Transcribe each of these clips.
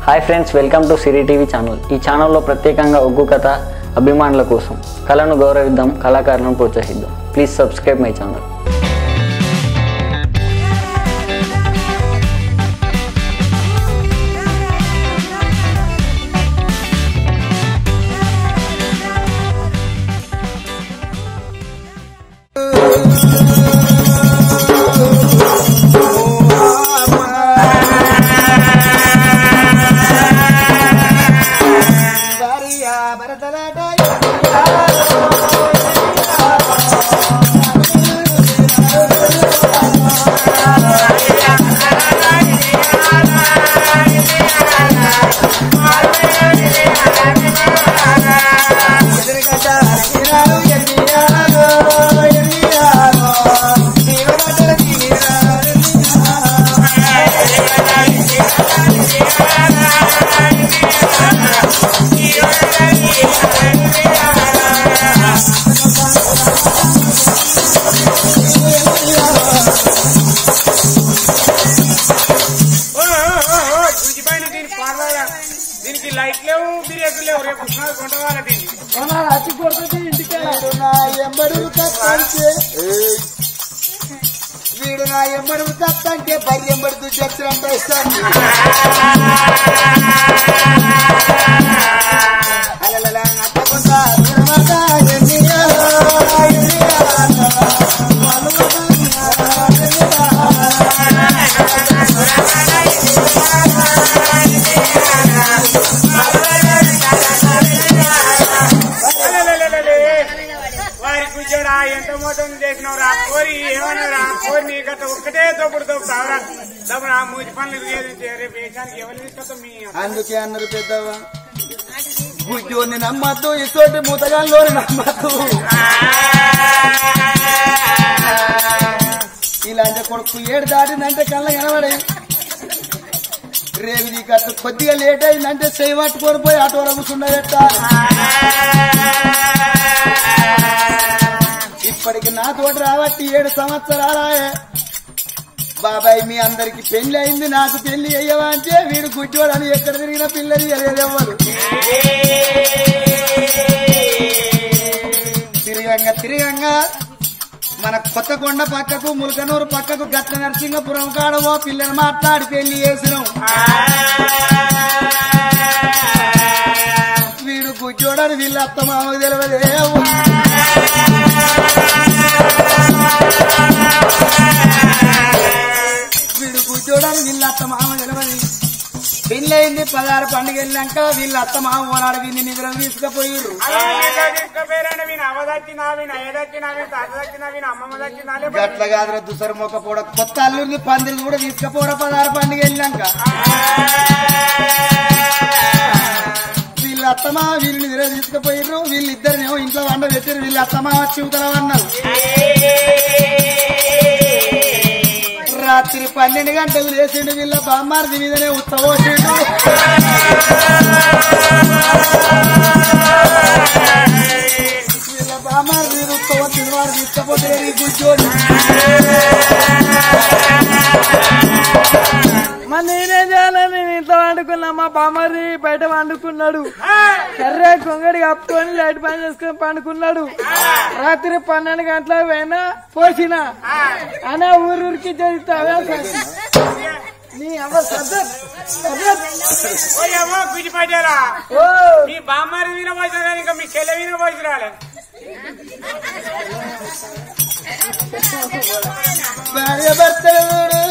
Hi friends welcome to Siri TV channel ఈ ఛానల్లో ప్రత్యేకంగా ఒగ్గు కథ అభిమానుల కోసం కళను గౌరవిద్దాం కళాకారులను ప్రోత్సహిద్దాం ప్లీజ్ సబ్స్క్రైబ్ మై ఛానల్ భార్య భరతలాట ఎదురుగడ్డ అడిగినారు, ఎన్నియాలో, ఎన్నియాలో, దీవెనగడ్డ దిగినారు, ఓ, ఓ, ఓ, గుంజిపైన దీని పార్వాల దీనికి లైట్ లేవు బిర్యానీ లేవు రేపు ఉష్ణాలు కొంటవాల దీన్ని వీడు నా ఎంబడు తప్పంటే వీడు నా ఎంబడు తప్పంటే పరి ఎంబడి దుచ్చరంటే ఇస్తాను అలలల అట్టకుండా తినమట ఎన్నియాలో, ఎన్నియాలో, మనుమట అలలలలలే. వారి కూర్చోడా ఎంత మోసం చేసినావు రా కోరి ఏమన్నా రా కోరి నీ గత ఒక్కటే తోపుడు తోపుతావురా తప్పుడు ఆ మూతి పనులు ఏదైతే రేపు వేసానికి ఎవరు తీసుకొస్తాం మీ అందుకే అన్నారు పెద్దవా గుడ్డోని నమ్మద్దు ఇటువంటి మూతగాల్లోని నమ్మద్దు ఇలాంటి కొడుకు ఏడు దాటిందంటే కళ్ళ కనబడి రేపు నీ కట్టు కొద్దిగా లేట్ అయిందంటే చేయి పట్టుకొని పోయి ఆటోలో కూర్చున్నదట ఇప్పటికి నా తోటి రాబట్టి ఏడు సంవత్సరాలాయే బాబాయ్ మీ అందరికి పెళ్లి అయింది నాకు పెళ్లి అయ్యవా అంటే వీడు గుడ్డోడని ఎక్కడ తిరిగిన పిల్లని ఎవ్వరు తిరగంగా తిరగంగా మన కొత్తకొండ పక్కకు ములకనూరు పక్కకు గట్ల నరసింగపురం కాడవో పిల్లని మాట్లాడి పెళ్లి చేసినాం వీడు గుడ్డోడని వీళ్ళ అత్త మామకు తెలియదే వీడు కూర్చోడానికి వీళ్ళ అత్త మామ నిలబడి పెళ్ళయింది పదహారు పండుగ వెళ్ళాక వీళ్ళ అత్త మామ ఓనాడు వీళ్ళని నిద్ర తీసుకుపోయిర్రు తీసుకుపోయారంటే వీని అవ్వ దచ్చినా వీని అయ్య దచ్చినా వీని తాత దచ్చినా వీని అమ్మమ్మ దచ్చినా గట్ల కాదురా దుసరు మొక్క పోడ కొత్త అల్లుడిని పందిరి కూడా తీసుకుపోరా పదహారు పండుగ వెళ్ళాక వీళ్ళ అత్తమా వీళ్ళు నిద్ర తీసుకుపోయిర్రు వీళ్ళిద్దరినేమో ఇంట్లో వండ పెట్టారు వీళ్ళ అత్తమా వచ్చి ఉతరం అన్నారు రాత్రి పన్నెండు గంటలు లేచిండు వీళ్ళ బామ్మార్ది మీదనే ఉత్తపోసిండు వీళ్ళ బామ్మార్ది మీద ఉత్తపోతుంది వాడు తీసుకపోతే కూర్చోని మరి నేనేం చేయాలని నేను ఇంట్లో వండుకున్నా మా బామ్మది బయట వండుకున్నాడు సరే కొంగడి కప్పుకొని లైట్ పని చేసుకొని పండుకున్నాడు రాత్రి పన్నెండు గంటలకు పోయినా పోసిన అనే ఊరూరికి చేస్తావా నీ అవ్వ సదర్ ఓయమ్మో గుడిపడ్డారా ఓ మీ బామ్మారి విన పోసిన కానీ ఇంకా మీ చెల్లె విన పోసి రాలేదు భార్య భర్తలు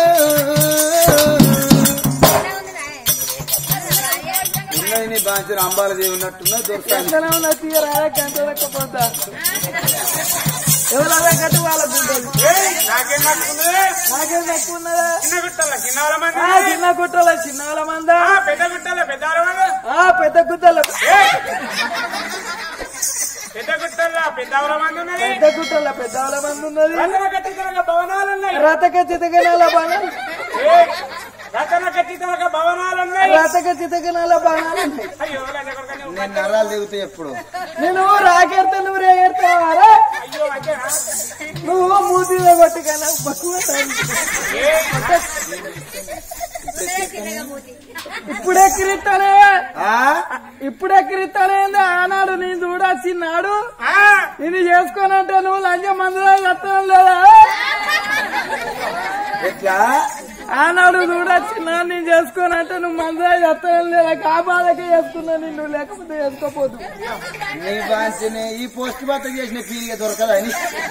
ఉన్నది నీ బాంచరు అంబాలదేవి ఉన్నట్టున్నా దొరుకుతాను ఎంతనే ఉన్నా తీయరా గంటలకపోతా ఎవరైనా కట్టు వాళ్ళకు ఉంటుంది ఏయ్, నాకేం నచ్చుకుంది నాకేం ఎక్కువ ఉన్నదా చిన్న గుట్టల చిన్న వాళ్ళ మంది ఆ, చిన్న గుట్టల చిన్న వాళ్ళ మందా ఆ, పెద్ద గుట్టల పెద్ద వాళ్ళ మంది ఆ పెద్ద గుట్టల ఏయ్, పెద్ద గుట్టల పెద్ద వాళ్ళ మంది ఉన్నది పెద్ద గుట్టల పెద్ద వాళ్ళ మంది ఉన్నది రచన కట్టితరగ భవనాలు ఉన్నాయి రతక చితకనాల బాణాలు ఏయ్, రచన కట్టితరగ భవనాలు ఉన్నాయి రతక చితకనాల బాణాలు ఉన్నాయి. అయ్యో లజ్జ కొడుకని ఉన్నా. నేను నరాలు దిగుతాయి ఎప్పుడు నేను రాకెడతా నువ్వు రేగెడతావారా అయ్యో అదేనా నువ్వు మూతిలో కొట్టుకనా బక్కువ ఏయ్, ఇప్పుడు ఎక్కిరిస్తానే ఆ? ఇప్పుడు ఎక్కిరిస్తానే ఆనాడు నేను చూడాల్సినాడు నేను చేసుకోనంటే నువ్వు లంచం మందులో కట్టడం లేదా ఎట్లా ఆనాడు చూడొచ్చినా నేను చేసుకోనంటే నువ్వు మందులో కట్టడం లేదా కాపాలకే చేసుకున్నా నిన్ను లేకపోతే చేసుకోపోదు నీ బాంచనే ఈ పోస్ట్ బత్త చేసిన ఫీల్గా దొరకదని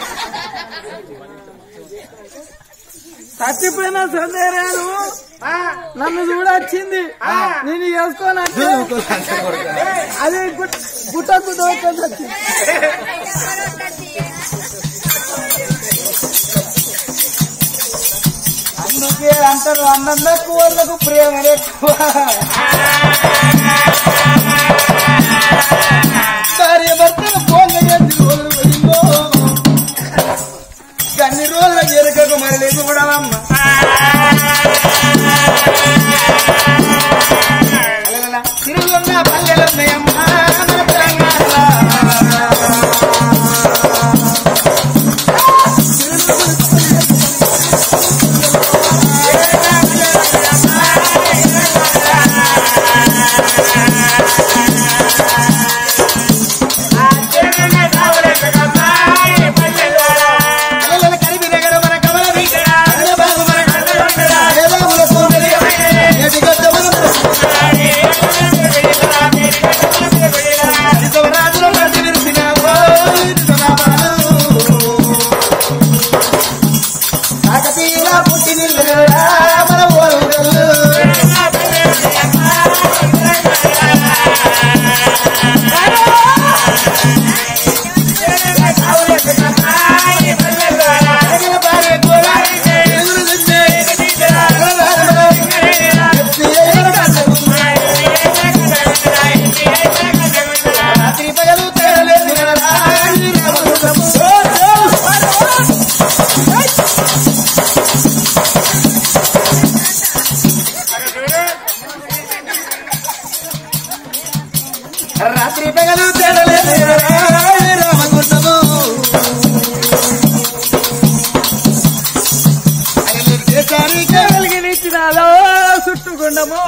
చచ్చిపోయిన సందేహాలు నన్ను చూడొచ్చింది నేను చేసుకోనంటే అది గుట్- గుట్టకు దోచుకొని వచ్చింది అందుకే అంటారు అన్నం కూరలకు ప్రేమ ఎక్కువ భార్య భర్తను ఫోన్లు చేసి రోజులు పోయిందో అన్ని రోజుల ఎరుకకు మరి లేదు కూడా అమ్మ అలలల తిరుగున్న పల్లెలున్నాయమ్మా మన తెలంగాణలో. అలలల కరిబినగర మన కమల వీట. అలబాగు మన కళ్ళ వేదాముల సోదరి. ఎదిగొద్ద మన నిజవరాజుల మధ్య నిలిచిన ఓ నిజమాబాలు. కాకతీయుల పుట్టినిల్లురా మన ఓరుగల్లు. అరగల భార్య కూడా ఎదురు తిన్నే. అరగల రాత్రి పగలు తేలేదు కదా రాత్రి పగలు తేడలేదు రామగుండము దేశానికి కలిగినిచ్చినాలో చుట్టుకుండము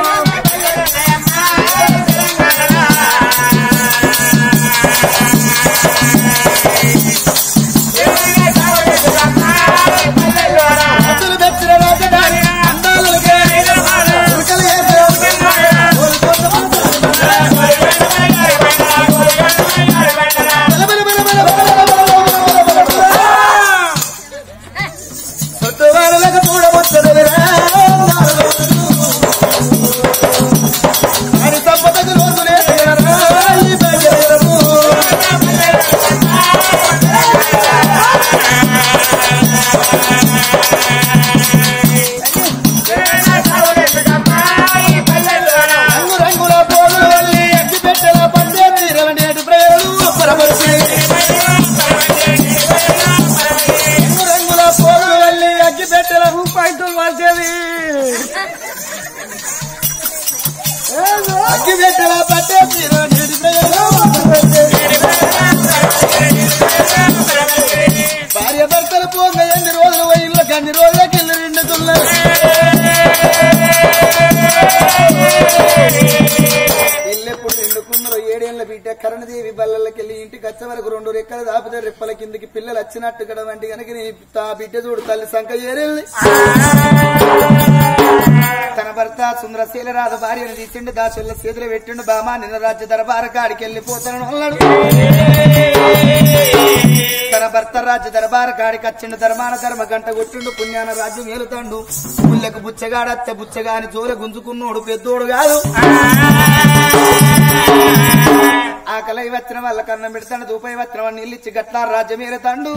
అసలు మెచ్చిన రాజధాని అందాలకే ఉరకలు వేసే బల బల బల బల బల బల బల బల. చుట్టూ వాళ్ళకు చూడవచ్చదురా అని సంపదకు రోజులే తీరరా ఈ భాగ్యము. రంగు రంగుల పోగులు వల్లి అగ్గి పెట్టెల పండే తీరవనేటి ప్రేమలు పరమర్చి రంగు రంగుల పోగులు వల్లి అగ్గి పెట్టెల పైతులు వచ్చేది అగ్గి పెట్టెల పట్టే తీరవనేటి ప్రేమలు భార్య భర్తలు పోగా ఎన్ని రోజులు వయల్లో అన్ని రోజులకి ఇల్లు నిండుతున్నారు ఇల్లు ఎప్పుడు నిండుకున్నారు ఏడేళ్ల బిడ్డ కరణదేవి బల్లలకి వెళ్ళి ఇంటికి వచ్చే వరకు రెండు రెక్కలు దాపితే రెప్పల కిందికి పిల్లలు వచ్చినట్టు కదా వంటి కనుక నీ తా బిడ్డ చూడు తల్లి సంఖ ఏరెళ్ళి తన భర్త సుందరశీల రాధ భార్యను తీసిండు దాచుల్ల చేతులు పెట్టిండు బామా నిన్న రాజ్య దర్బార కాడికి వెళ్ళిపోతాను అన్నాడు తన భర్త రాజ్య దర్బార కాడికి వచ్చిండు ధర్మాన ధర్మ గంట కొట్టిండు పుణ్యాన రాజ్యం ఏలుతాండు పుల్లెకు బుచ్చగాడత్తే బుచ్చగాని జోల గుంజుకున్నోడు పెద్దోడు కాదు ఆకలి వచ్చిన వాళ్ళ కన్నం పెడతాడు దూపై వచ్చిన వాడిని ఇల్లిచ్చి గట్లా రాజ్యం ఏలుతాండు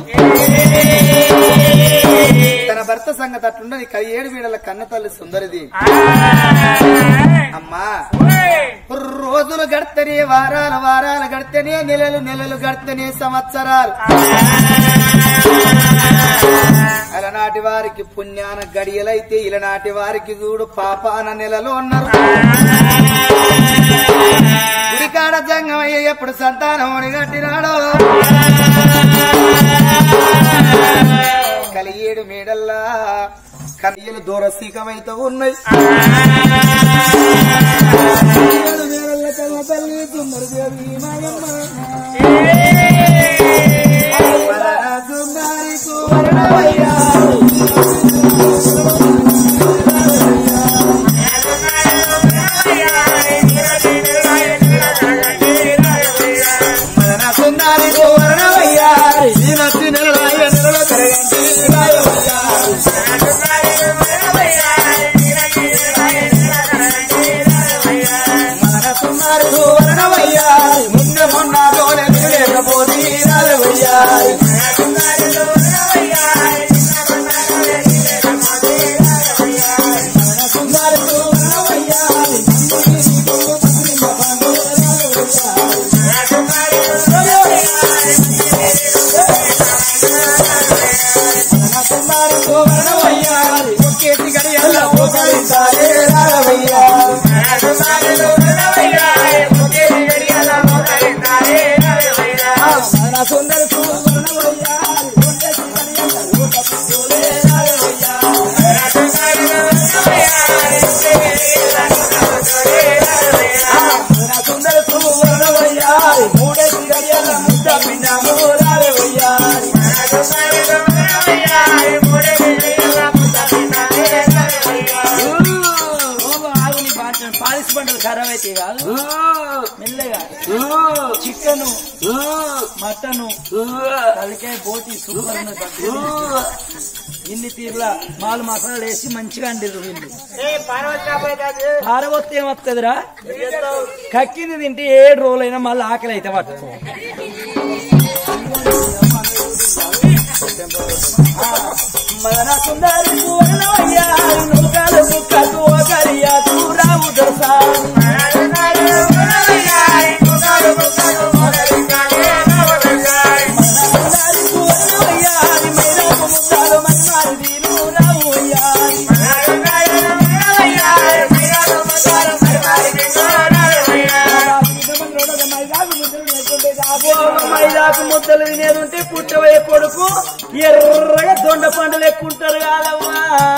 తన భర్త సంగతి అట్లుండని ఏడు వీడల కన్న తల్లి సుందరిది అమ్మా రోజులు గడితేనే వారాలు వారాలు గడితేనే నెలలు నెలలు గడితేనే సంవత్సరాలు అలనాటి వారికి పుణ్యాన గడియలైతే ఇలనాటి వారికి చూడు పాపాన నెలలో ఉన్నారు గుడికాడ జంగమయ్య ఎప్పుడు సంతానం కట్టినాడో కలియేడు మేడల్లా కన్నీళ్ళు దూర సీకమైతే ఉన్నాయి ఏడు వేల కళ్ళ తల్లి సుందరి దేవి మాయమ్మ వరద సుందరి సువర్ణమయ్యా. వరద సుందరి సువర్ణమయ్యా. ఈ నచ్చి నెలలాయ నెలలో కరగంటి రాయవయ్యా. మన సుందరి సువర్ణమయ్యా. ముంద మొన్న తోనే లేకపోతే రాయవయ్యా. మన సుందరి సువర్ణమయ్యా. మన సుందరి సువర్ణమయ్యా. ఒకేటి గడియల్ల మోకరిస్తారే రాయవయ్యా. మన సుందరి సువర్ణమయ్యా. ఒకేటి గడియల్ల మోకరిస్తారే రాయవయ్యా. మన సుందరి సువర్ణమయ్యా. మూడేసి గడియల్ల ముద్ద పిండాము రాయవయ్యా. పాలిస్ పంటలు ఖరాబ్ అయితే కాదు మెల్లగా చికెన్ మటన్ తలకాయ బోటి సూపర్ ఉన్నది. ఇన్ని తీర్ల మాలు మసాలాలు వేసి మంచిగా అండిర్రు వీళ్ళు పారవత్తి ఏమొస్తుందిరా కక్కింది తింటే ఏడు రోజులైనా మళ్ళీ ఆకలి అయితే పట్టుకో మదన సుందరి పూర్ణమయ్యా నూకలు ముక్కకు ఒకరియా తూరావు దొరసా సుందరి పూర్ణమయ్యా మైరాకు ముద్దాలు మరిమారి దీను రావు అయ్యా మైదాకు ముద్దలు తినేది ఉంటే పుట్టబోయే కొడుకు ఎర్రగా దొండ పండులు ఎక్కుంటారు కాదమ్మా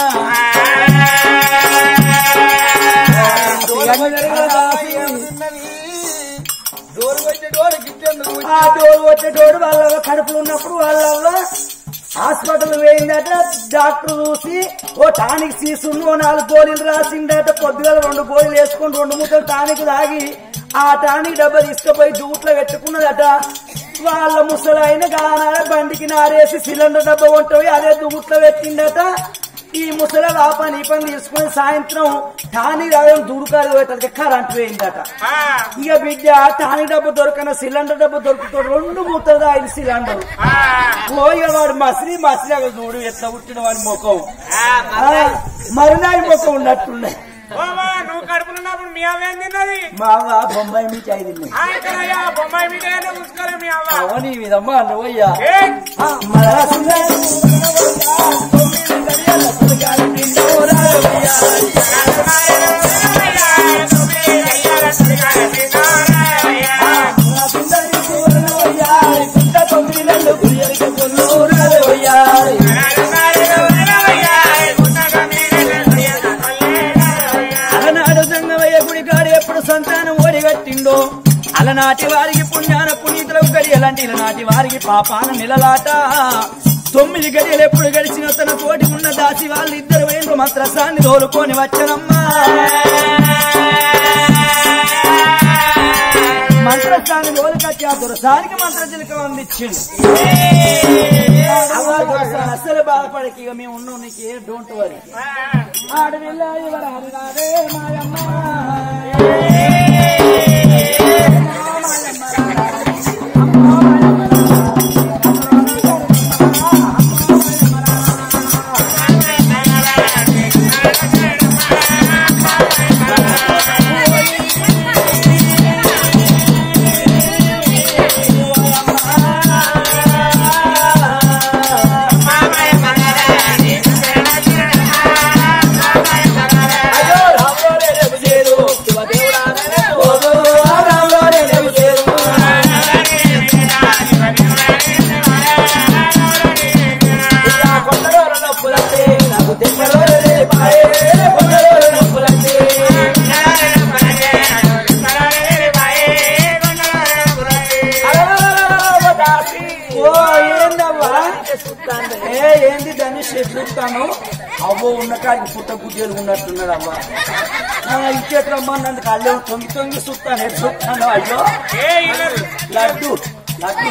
డోరు వచ్చే డోరు గిట్టేందుకు ఆ డోరు వచ్చే డోరు వాళ్ళ కడుపులు ఉన్నప్పుడు వాళ్ళ హాస్పిటల్ వేయిందట డాక్టర్ చూసి ఓ టానిక్ తీసుకుని ఓ నాలుగు గోళీలు రాసిండట పొద్దుగల రెండు గోళీలు వేసుకొని రెండు ముద్దలు టానిక్ తాగి ఆ టానిక్ డబ్బా తీసుకుపోయి దూట్లో పెట్టుకున్నదట వాళ్ళ ముసలాయన గానాల బండికి నారేసి సిలిండర్ డబ్బా ఉంటుంది అదే దూట్లో పెట్టిండట ఈ ముసల ఆ పని ఈ పని తీసుకుని సాయంత్రం టానిక్ తాగడం దుడుకాలు పెట్టడానికి కరెంట్ వేయిందట ఇక బిడ్డ టానిక్ డబ్బు దొరకన సిలిండర్ డబ్బు దొరుకుతాడు రెండు మూతలు ఆయన సిలిండర్ పోయిన వాడు మసిలి మసిలి అక్కడ చూడు ఎట్లా పుట్టిన వాడి ముఖం మరునాడి ముఖం ఉన్నట్టున్నాయి బాబా నువ్వు కడుపులున్నప్పుడు మీ అవ్వ ఏం తిన్నది మా అవ్వ బొంబాయి నుంచి ఐదు ఉన్నాయి. ఆ, ఇక్కడ అయ్యా బొమ్మాయి మీద ఏదో చూసుకోలే మీ అవ్వ అవని విధమ్మా నువ్వయ్యా ఏ, ఆ, మన సుందరి తొమ్మిది గడియల పులకాలు నిండు రావయ్యా. మన సుందరి పూర్ణవయ్యా, గుంట తొమ్మిది నెలలు గురియలిక కొల్లు రావయ్యా. అలనాడు సంగమయ్య గుడి కాడు ఎప్పుడు సంతానం ఓడిగట్టిండో అలనాటి వారికి పుణ్యాన పునీతులకు గడియలంటే ఇలనాటి వారికి పాపాన నిలలాట తొమ్మిది గడియలు ఎప్పుడు గడిచిన తన తోటి ఉన్న దాసి వాళ్ళు ఇద్దరు వేలు మంత్రసాన్ని తోలుకొని వచ్చనమ్మా మంత్రస్థాన్ని తోలుకొచ్చి ఆ దురసానికి మంత్రచిలక అందించిండు అవ్వ దొరసాని అస్సలు బాధపడకి ఇక మేము ఉన్నాం నీకు ఏ డోంట్ వరీ ఆడవిల్ల ఎవరారు రారే మాయమ్మ అయ్యో రామోరే రేపు చేరు చూస్తాను అవ్వ ఉన్న కాడికి పుట్ట గుడ్డేలు ఉన్నట్టున్నాడు అవ్వ ఇంకేట్ రమ్మన్నందుకు అల్లే తొంగి తొంగి చూస్తాను ఎటు చూస్తాను అయ్యో ఏ ఇల్లరు లడ్డు లడ్డు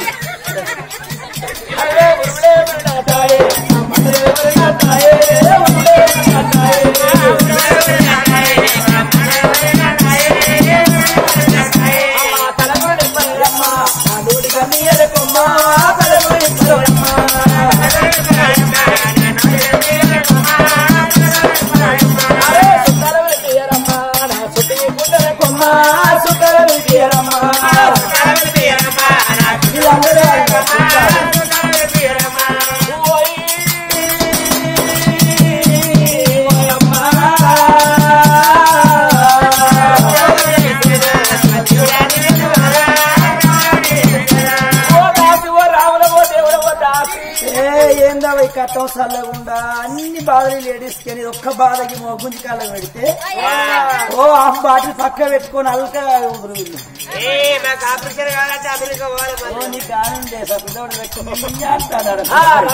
ఏందవ ఈ కట్టం చల్లకుండా అన్ని బాధలు లేడీస్ కి ఒక్క బాధకి గుంజి కాలం పెడితే ఓ ఆ బాటిల్ పక్క పెట్టుకొని అల్కా ఏ నాకు ఆపరేషన్ కావాలంటే అమెరికా పోవాలి మరి. ఓ నీకు ఆనందే సార్ పిల్లవాడు పెట్టుకొని అంటాడు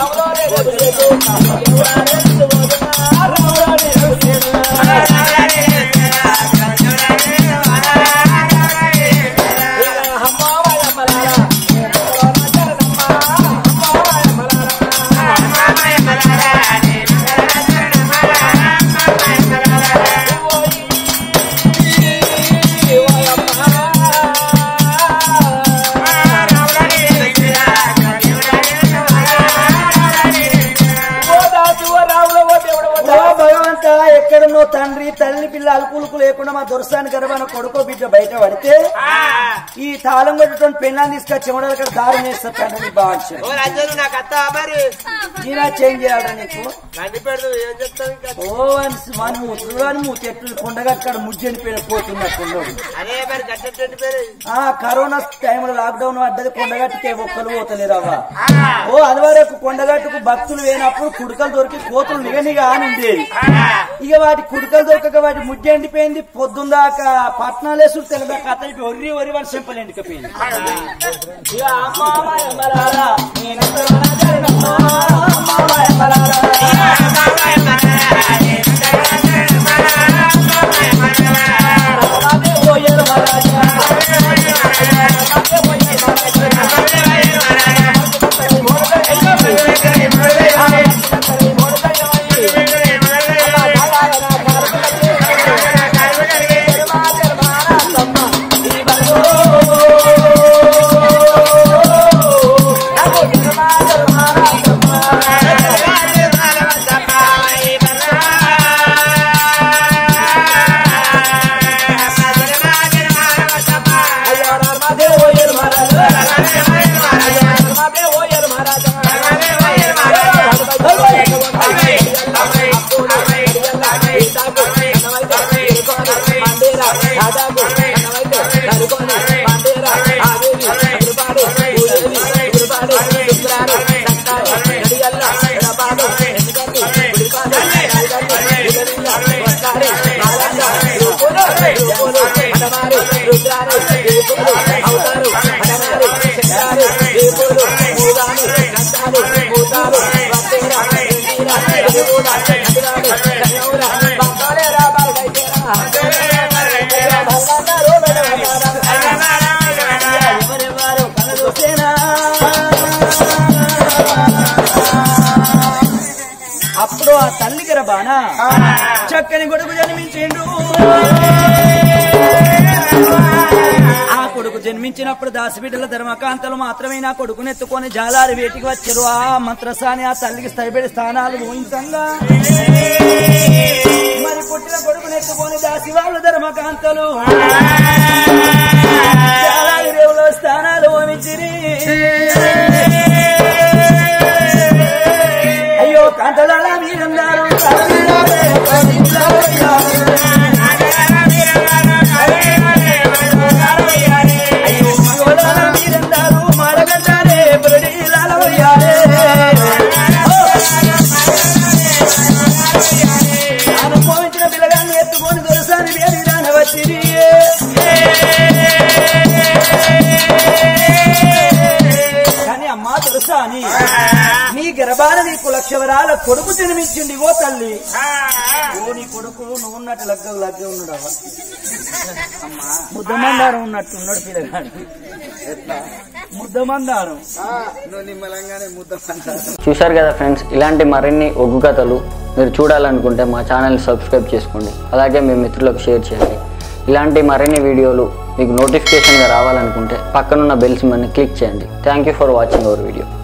ఓ భగవంత ఎక్కడున్నో తండ్రి తల్లి పిల్ల అలుకులుకు లేకుండా మా దొరసాని గర్భాన కొడుకో బిడ్డ బయట పడితే ఈ తాళం కొట్టుకొని పెళ్ళాన్ని తీసుకొచ్చి చెమడలు అక్కడ దారం చేస్తారు తండ్రి నీ భావించ ఓ రాజు నాకు అత్త మరి నేనా చేంజ్ చేయాలా నీకు గండి పెడదు ఏం చెప్తావు ఇంకా ఓ అని మనం ఉత్తరాని మూతి ఎట్లు కొండగక్కడ ముజ్జనిపోయిన పోతున్నట్టున్నాడు అదే మరి గట్టి పేరు ఆ కరోనా టైంలో లాక్డౌన్ పడ్డది కొండగట్టుకే ఒక్కరు పోతలేరు అవ్వ ఓ అదివరకు కొండగట్టుకు భక్తులు లేనప్పుడు కుడుకలు దొరికి కోతులు నిగనిగా అని ఉండేది ఇక వాటి కుడుకలు దొరకక వాటి ముద్ద ఎండిపోయింది పొద్దుందాకా పట్నాలేసు తెలదాక అతనికి ఒర్రి ఒరి వాడు చెంపలు ఎండిపోయింది ఇక అమ్మ ఎమ్మలారా, నేనెంత వనజారినమ్మా, అమ్మ ఎమ్మలారా. రామాదే ఓయర్ మహారాజా. ఎవరెవరు కలదోసేనా? అప్పుడు ఆ తల్లికి రబానా చక్కని కొడుకు జన్మించిండు ఆ కొడుకు జన్మించినప్పుడు దాసిబిడ్డల ధర్మకాంతలు మాత్రమే నా కొడుకుని ఎత్తుకొని జాలారి వేటికి వచ్చారు ఆ మంత్రసాని ఆ తల్లికి స్థైబడి స్థానాలు ఊహించంగా మరి పుట్టిన కొడుకుని ఎత్తుకొని దాసి వాళ్ళు ధర్మకాంతలు జాలారి రేవులో స్థానాలు ఊహించిరి అయ్యో కాంతలాల మీరన్నారు అయ్యో మగవాళ్ళ మీరన్నారు మాడగంటారే బురడీలాల వయ్యారే తాను మోయించిన పిల్లగాన్ని ఎత్తుకొని దొరసాని వేడి వచ్చిరి నీకు లక్ష వరాల కొడుకు జన్మించింది ఓ తల్లి ఆ, ఆ. ఓ నీ కొడుకు నువ్వు ఉన్నట్టు లగ్గ లగ్గ ఉన్నాడు అవ్వ ముద్దమందారం ఉన్నట్టు ఉన్నాడు పిల్లగాడు ముద్దమందారం ఆ, నువ్వు నిమ్మలంగానే ముద్ద అంటారు చూశారు కదా ఫ్రెండ్స్ ఇలాంటి మరిన్ని ఒగ్గు కథలు మీరు చూడాలనుకుంటే మా ఛానల్ని సబ్స్క్రైబ్ చేసుకోండి అలాగే మీ మిత్రులకు షేర్ చేయండి ఇలాంటి మరిన్ని వీడియోలు మీకు నోటిఫికేషన్గా రావాలనుకుంటే పక్కనున్న బెల్స్ మని క్లిక్ చేయండి thank you for watching our video